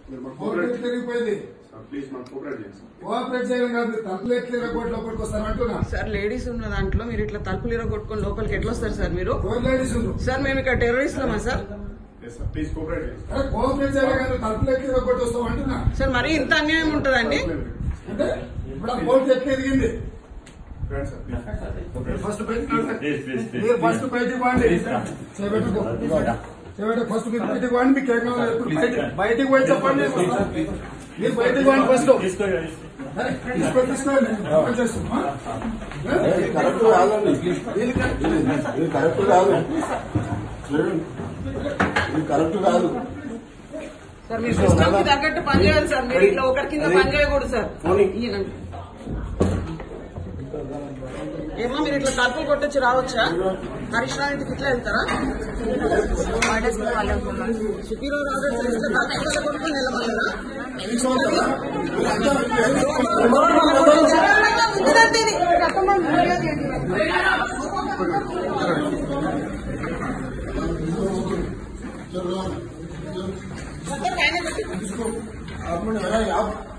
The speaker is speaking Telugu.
మీరు మాకు కోఆపరేట్ కోఆపరేట్ తిరిగిపోయింది సార్ ప్లీజ్ మాకు కోఆపరేట్ చేయండి సార్ కోఆపరేట్ చేయడం కాదు తలుపులు ఎట్లా కోట్ల లోపలికి వస్తారు అంటున్నా సార్ లేడీస్ ఉన్న దాంట్లో మీరు ఇట్లా తలుపులు ఇరగొట్టుకొని లోపలికి ఎట్లా వస్తారు సార్ మీరు ఫోర్ లేడీస్ ఉండు సార్ మేము ఇక్కడ టెర్రరిస్ట్లమా sir yes sir please cooperate చేయండి అరే కోఆపరేట్ చేయడం కాదు తలుపులు ఎట్లా కొట్టి వస్తాం అంటున్నా సార్ మరీ ఇంత అన్యాయం ఉంటుందండి అంటే ఇప్పుడు ఆ కోర్టు ఎట్లా ఎదిగింది రండి సార్ ప్లీజ్ ఫస్ట్ బయటికి రండి. ప్లీజ్ ప్లీజ్ ప్లీజ్ మీరు ఫస్ట్ బయటికి పోండి చేపెట్టుకో చేపెట్టు ఫస్ట్ మీరు బయటికి పోండి మీకు ఏం కావాలి ఇప్పుడు బయటికి- బయటికి పోయి చెప్పండి మీరు బయటికి పోండి ఫస్ట్ తీసుకో అరే, తీసుకో తీసుకోండి ఓపెన్ చేస్తాం, ఆ? ఇది కరెక్ట్ కాదండి ఇది కరెక్ట్ కాదు చూడండి. ఇది కరెక్ట్ కాదు సార్ మీరు సిస్టమ్ కి తగ్గట్టు పని చేయాలి సార్ మీరు ఇట్లా ఒకరి కింద పని చేయకూడదు సార్ ఈయనండి. ఏమో మీరు ఇట్లా తలుపులు కొట్టొచ్చి రావచ్చా హరీష్ రావు ఇంటికి ఇట్లా వెళ్తారా సుపీరియర్ ఆర్డర్స్ ఇస్తే తలుపులు కొట్టుకొని వెళ్ళమన్నారా आप लोग